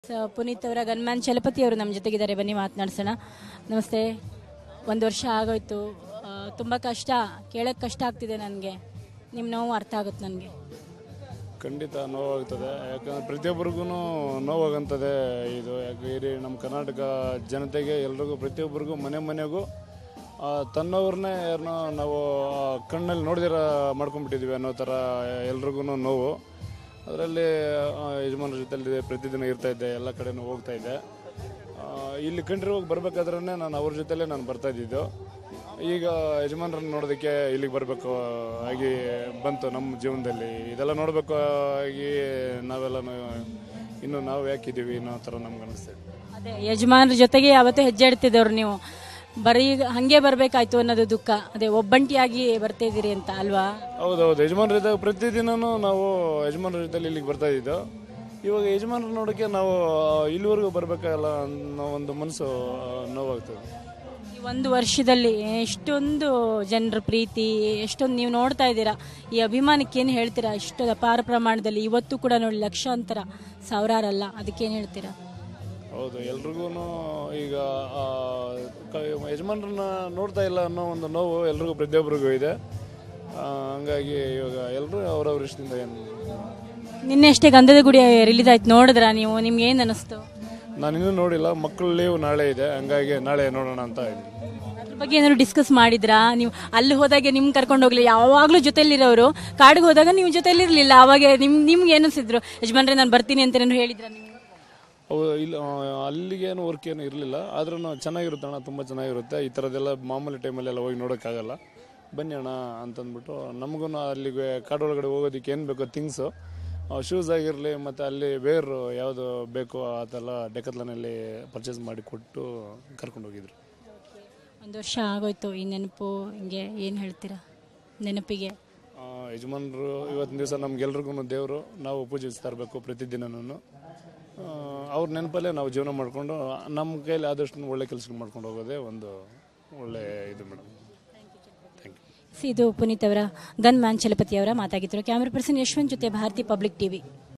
so Puneeth ಅವರ gunman Chalapathi ಅವರು ನಮ್ಮ ಜೊತೆಗಿದ್ದಾರೆ ಬನ್ನಿ ಮಾತನಾಡ್ಸೋಣ ನಮಸ್ತೆ ಒಂದು ವರ್ಷ ಆಗೋಯ್ತು ಆ, ತುಂಬ ಕಷ್ಟ ಕೇಳೋಕ್ಕೆ ಕಷ್ಟ ಆಗ್ತಿದೆ ನನಗೆ ನಿಮ್ಮ ನೋವು ಅರ್ಥ ಆಗುತ್ತೆ ನನಗೆ ಖಂಡಿತ ನೋವಾಗ್ತದೆ ಯಾಕಂದ್ರೆ ಪ್ರತಿಯೊಬ್ಬರಿಗೂ ನೋವಾಗಂತದೆ ಇದು ಯಾಕೆ ಇಡೀ ನಮ್ಮ ಕರ್ನಾಟಕ ಜನತೆಗೆ ಎಲ್ರಿಗೂ ಪ್ರತಿಯೊಬ್ಬರಿಗೂ ಮನೆ ಮನೆಗೂ ಆ, ತನ್ನವ್ರನ್ನೇ ಯಾರನ್ನೋ ನಾವು ಆ, ಕಣ್ಣಲ್ಲಿ ನೋಡ್ದಿರ ಮಾಡ್ಕೊಂಡ್ಬಿಟ್ಟಿದ್ವಿ ಅನ್ನೋ ಥರ ಎಲ್ರಿಗೂ ನೋವು ಅದರಲ್ಲಿ ಯಜಮಾನ್ರ ಜೊತೆಲಿ ಪ್ರತಿದಿನ ಇರ್ತಾ ಇದ್ದೆ ಎಲ್ಲ ಕಡೆನೂ ಹೋಗ್ತಾ ಇದ್ದೆ ಆ, ಇಲ್ಲಿ ಕಂಟ್ರಿ ಹೋಗಿ ಬರ್ಬೇಕಾದ್ರೆ ನಾನು ಅವ್ರ ಜೊತೆಲೇ ನಾನು ಬರ್ತಾ ಇದ್ದಿದ್ದು ಈಗ ಯಜಮಾನ್ರನ್ನ ನೋಡೋದಕ್ಕೆ ಇಲ್ಲಿಗೆ ಬರಬೇಕು ಆಗಿ ಬಂತು ನಮ್ಮ ಜೀವನದಲ್ಲಿ ಇದೆಲ್ಲ ನೋಡಬೇಕು ಆಗಿ ನಾವೆಲ್ಲ ಇನ್ನು ನಾವು ಯಾಕಿದ್ದೀವಿ ಅನ್ನೋ ಥರ ನಮ್ಗೆ ಅನಿಸ್ತದೆ ಅದೇ ಯಜಮಾನ್ರ ಜೊತೆಗೆ ಯಾವತ್ತೂ ಹೆಜ್ಜೆ ಇಡ್ತಿದ್ದವ್ರು ನೀವು ಬರೀ ಹಂಗೆ ಬರಬೇಕಾಯ್ತು ಅನ್ನೋದು ದುಃಖ ಅದೇ ಒಬ್ಬಂಟಿಯಾಗಿ ಬರ್ತಾ ಇದ್ದೀರಿ ಅಂತ ಅಲ್ವಾ ಹೌದೌದು ಯಜಮಾನ್ರ ಇದ್ದಾಗ ಪ್ರತಿದಿನನೂ ನಾವು ಯಜಮಾನ್ರ ಜೊತೆಲಿ ಇಲ್ಲಿಗೆ ಬರ್ತಾ ಇದ್ದು ಇವಾಗ ಯಜಮಾನ್ರ ನೋಡೋಕ್ಕೆ ನಾವು ಇಲ್ಲಿವರೆಗೂ ಬರಬೇಕಲ್ಲ ಅನ್ನೋ ಒಂದು ಮನಸ್ಸು ನೋವಾಗ್ತದೆ ಈ ಒಂದು ವರ್ಷದಲ್ಲಿ ಎಷ್ಟೊಂದು ಜನರ ಪ್ರೀತಿ ಎಷ್ಟೊಂದು ನೀವು ನೋಡ್ತಾ ಇದ್ದೀರಾ ಈ ಅಭಿಮಾನಕ್ಕೆ ಏನು ಹೇಳ್ತೀರಾ ಇಷ್ಟು ಅಪಾರ ಪ್ರಮಾಣದಲ್ಲಿ ಇವತ್ತು ಕೂಡ ನೋಡಿ ಲಕ್ಷಾಂತರ ಸಾವಿರಾರಲ್ಲ ಅದಕ್ಕೇನು ಹೇಳ್ತೀರಾ ಹೌದು ಎಲ್ರಿಗೂ ಈಗ ಆ, ಕ- ಯಜಮಾನ್ರನ್ನ ನೋಡ್ತಾ ಇಲ್ಲ ಅನ್ನೋ ಒಂದು ನೋವು ಎಲ್ರಿಗೂ ಪ್ರತಿಯೊಬ್ಬರಿಗೂ ಇದೆ ಆ, ಹಂಗಾಗಿ ಇವಾಗ ಎಲ್ಲರೂ ಅವ್ರವ್ರ ಇಷ್ಟದಿಂದ ಏನು ನಿನ್ನೆ ಅಷ್ಟೇ ಗಂಧದ ಗುಡಿ ರಿಲೀಸ್ ಆಯ್ತು ನೋಡಿದ್ರಾ ನೀವು ನಿಮ್ಗೆ ಏನು ಅನಿಸ್ತು ನಾನು ಇನ್ನೂ ನೋಡಿಲ್ಲ ಮಕ್ಕಳ ಲೀವ್ ನಾಳೆ ಇದೆ ಹಂಗಾಗಿ ನಾಳೆ ನೋಡೋಣ ಅಂತ ಇದ್ದೀನಿ ಅದ್ರ ಬಗ್ಗೆ ಏನಾದ್ರು ಡಿಸ್ಕಸ್ ಮಾಡಿದ್ರಾ ನೀವು ಅಲ್ಲಿ ಹೋದಾಗ ನಿಮ್ಗೆ ಕರ್ಕೊಂಡು ಹೋಗ್ಲಿ ಯಾವಾಗಲೂ ಜೊತೆಲಿರೋರು ಕಾಡಿಗೆ ಹೋದಾಗ ನೀವು ಜೊತೆಲಿರ್ಲಿಲ್ಲ ಅವಾಗ ನಿಮ್ ನಿಮ್ಗೆ ಏನು ಅನಿಸಿದ್ರು ಯಜಮಾನ್ರೆ ನಾನು ಬರ್ತೀನಿ ಅಂತ ಏನಾದ್ರು ಹೇಳಿದ್ರ ನೀವು ಅವು ಇಲ್ಲಿ ಆ, ಅಲ್ಲಿಗೇನು ವರ್ಕ್ ಏನು ಇರಲಿಲ್ಲ ಆದ್ರೂ ಚೆನ್ನಾಗಿರುತ್ತೆ ಅಣ್ಣ ತುಂಬ ಚೆನ್ನಾಗಿರುತ್ತೆ ಈ ಥರದ್ದೆಲ್ಲ ಮಾಮೂಲಿ ಟೈಮಲ್ಲೆಲ್ಲ ಹೋಗಿ ನೋಡೋಕ್ಕಾಗಲ್ಲ ಬನ್ನಿ ಅಣ್ಣ ಅಂತಂದ್ಬಿಟ್ಟು ನಮಗೂ ಅಲ್ಲಿಗೆ ಕಾಡೊಳಗಡೆ ಹೋಗೋದಕ್ಕೆ ಏನು ಬೇಕೋ ಥಿಂಗ್ಸು ಶೂಸ್ ಆಗಿರಲಿ ಮತ್ತು ಅಲ್ಲಿ ಬೇರು ಯಾವುದು ಬೇಕೋ ಅದೆಲ್ಲ ಡೆಕತ್ಲನಲ್ಲಿ ಪರ್ಚೇಸ್ ಮಾಡಿ ಕೊಟ್ಟು ಕರ್ಕೊಂಡು ಹೋಗಿದ್ರು ಒಂದು ವರ್ಷ ಆಗೋಯ್ತು ಈ ನೆನಪು ಹಿಂಗೆ ಏನು ಹೇಳ್ತೀರಾ ನೆನಪಿಗೆ ಆ, ಯಜಮಾನ್ರು ಇವತ್ತಿನ ದಿವಸ ನಮ್ಗೆಲ್ರಿಗೂ ದೇವರು ನಾವು ಪೂಜಿಸ್ತಾ ಇರಬೇಕು ಪ್ರತಿದಿನನೂ ಅವ್ರ ನೆನಪಲ್ಲೇ ನಾವು ಜೀವನ ಮಾಡಿಕೊಂಡು ನಮ್ಮ ಕೈಲಿ ಆದಷ್ಟು ಒಳ್ಳೆ ಕೆಲಸ ಮಾಡ್ಕೊಂಡು ಹೋಗೋದೇ ಒಂದು ಒಳ್ಳೆ ಇದು ಮೇಡಮ್ ಥ್ಯಾಂಕ್ ಯು ಸಿ ಇದು ಪುನೀತ್ ಅವರ ಗನ್ ಮ್ಯಾನ್ ಚಲಪತಿ ಅವರ ಮಾತಾಗಿದ್ರು ಕ್ಯಾಮ್ರಾ ಪರ್ಸನ್ ಯಶವಂತ್ ಜೊತೆ ಭಾರತಿ ಪಬ್ಲಿಕ್ ಟಿವಿ